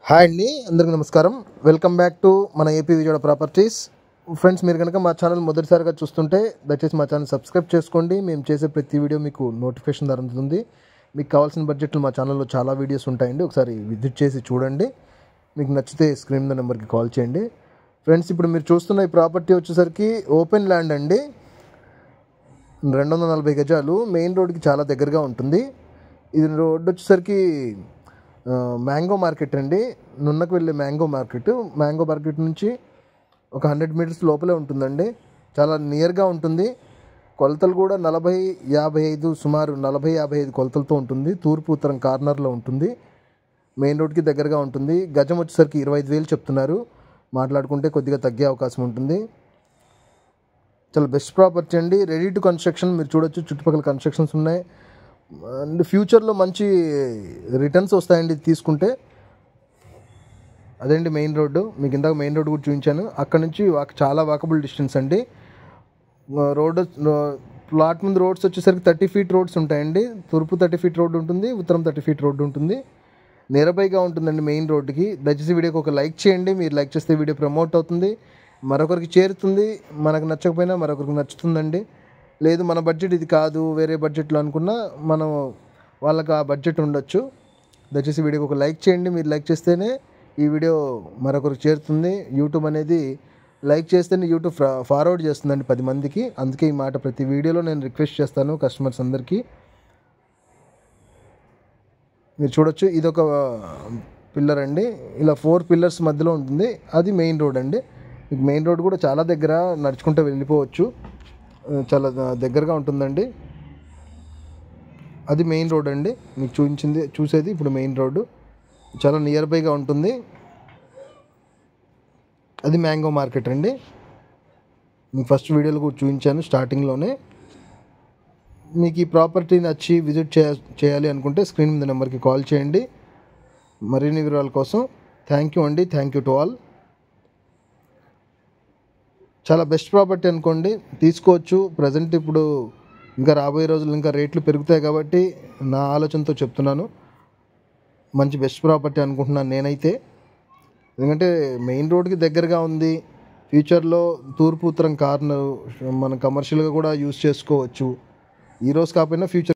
hi అండి అందరికీ నమస్కారం వెల్కమ్ బ్యాక్ టు మన ఏపీ విజయవాడ ప్రాపర్టీస్ ఫ్రెండ్స్ మీరు కనుక మా ఛానల్ మొదటిసారిగా చూస్తుంటే దయచేసి మా ఛానల్ సబ్స్క్రైబ్ చేసుకోండి మేము చేసే ప్రతి వీడియో మీకు నోటిఫికేషన్ ద్వారా అందుతుంది మీకు కావాల్సిన బడ్జెట్లో మా ఛానల్లో చాలా వీడియోస్ ఉంటాయండి ఒకసారి విజిట్ చేసి చూడండి మీకు నచ్చితే స్క్రీన్ మీద నెంబర్కి కాల్ చేయండి ఫ్రెండ్స్ ఇప్పుడు మీరు చూస్తున్న ఈ ప్రాపర్టీ వచ్చేసరికి ఓపెన్ ల్యాండ్ అండి రెండు వందల నలభై గజాలు మెయిన్ రోడ్కి చాలా దగ్గరగా ఉంటుంది ఇది రోడ్ వచ్చేసరికి ఆ, మ్యాంగో మార్కెట్ అండి నున్నకు వెళ్ళే మ్యాంగో మార్కెట్ మ్యాంగో మార్కెట్ నుంచి ఒక హండ్రెడ్ మీటర్స్ లోపలే ఉంటుందండి చాలా నియర్గా ఉంటుంది కొలతలు కూడా నలభై యాభై ఐదు సుమారు నలభై యాభై ఐదు కొలతలతో ఉంటుంది తూర్పు ఉత్తరం కార్నర్లో ఉంటుంది మెయిన్ రోడ్కి దగ్గరగా ఉంటుంది గజం వచ్చేసరికి ఇరవై ఐదు వేలు చెప్తున్నారు మాట్లాడుకుంటే కొద్దిగా తగ్గే అవకాశం ఉంటుంది చాలా బెస్ట్ ప్రాపర్టీ అండి రెడీ టు కన్స్ట్రక్షన్ మీరు చూడొచ్చు చుట్టుపక్కల కన్స్ట్రక్షన్స్ ఉన్నాయి అండ్ ఫ్యూచర్లో మంచి రిటర్న్స్ వస్తాయండి ఇది తీసుకుంటే అదేంటి మెయిన్ రోడ్డు మీకు ఇందాక మెయిన్ రోడ్ కూడా చూపించాను అక్కడ నుంచి వాక్ చాలా వాకబుల్ డిస్టెన్స్ అండి రోడ్ ప్లాట్ ముందు రోడ్స్ వచ్చేసరికి థర్టీ ఫీట్ రోడ్స్ ఉంటాయండి తూర్పు థర్టీ ఫీట్ రోడ్ ఉంటుంది ఉత్తరం థర్టీ ఫీట్ రోడ్డు ఉంటుంది నియర్బైగా ఉంటుందండి మెయిన్ రోడ్డుకి దయచేసి వీడియోకి ఒక లైక్ చేయండి మీరు లైక్ చేస్తే వీడియో ప్రమోట్ అవుతుంది మరొకరికి చేరుతుంది మనకు నచ్చకపోయినా మరొకరికి నచ్చుతుందండి లేదు మన బడ్జెట్ ఇది కాదు వేరే బడ్జెట్లో అనుకున్నా మనం వాళ్ళకి ఆ బడ్జెట్ ఉండొచ్చు దయచేసి వీడియోకి ఒక లైక్ చేయండి మీరు లైక్ చేస్తేనే ఈ వీడియో మరొకరికి చేరుతుంది యూట్యూబ్ అనేది లైక్ చేస్తేనే యూట్యూబ్ ఫా- ఫార్వర్డ్ చేస్తుందండి పది మందికి అందుకే ఈ మాట ప్రతి వీడియోలో నేను రిక్వెస్ట్ చేస్తాను కస్టమర్స్ అందరికీ మీరు చూడొచ్చు ఇది ఒక పిల్లర్ అండి ఇలా ఫోర్ పిల్లర్స్ మధ్యలో ఉంటుంది అది మెయిన్ రోడ్ అండి మీకు మెయిన్ రోడ్ కూడా చాలా దగ్గర నడుచుకుంటూ వెళ్ళిపోవచ్చు ఆ, చాలా దగ్గరగా ఉంటుందండి అది మెయిన్ రోడ్ అండి మీకు చూపించింది చూసేది ఇప్పుడు మెయిన్ రోడ్డు చాలా నియర్ బైగా ఉంటుంది అది మ్యాంగో మార్కెట్ అండి మీకు ఫస్ట్ వీడియోలో కూడా చూపించాను స్టార్టింగ్లోనే మీకు ఈ ప్రాపర్టీ నచ్చి విజిట్ చేయ చేయాలి అనుకుంటే స్క్రీన్ మీద నెంబర్కి కాల్ చేయండి మరిన్ని వివరాల కోసం థ్యాంక్ యూ అండి థ్యాంక్ యూ టు ఆల్ చాలా బెస్ట్ ప్రాపర్టీ అనుకోండి తీసుకోవచ్చు ప్రజెంట్ ఇప్పుడు ఇంకా రాబోయే రోజులు ఇంకా రేట్లు పెరుగుతాయి కాబట్టి నా ఆలోచనతో చెప్తున్నాను మంచి బెస్ట్ ప్రాపర్టీ అనుకుంటున్నాను నేనైతే ఎందుకంటే మెయిన్ రోడ్కి దగ్గరగా ఉంది ఫ్యూచర్లో తూర్పు ఉత్తరం కార్నర్ మనం కమర్షియల్గా కూడా యూస్ చేసుకోవచ్చు ఈ రోజు కాకపోయినా ఫ్యూచర్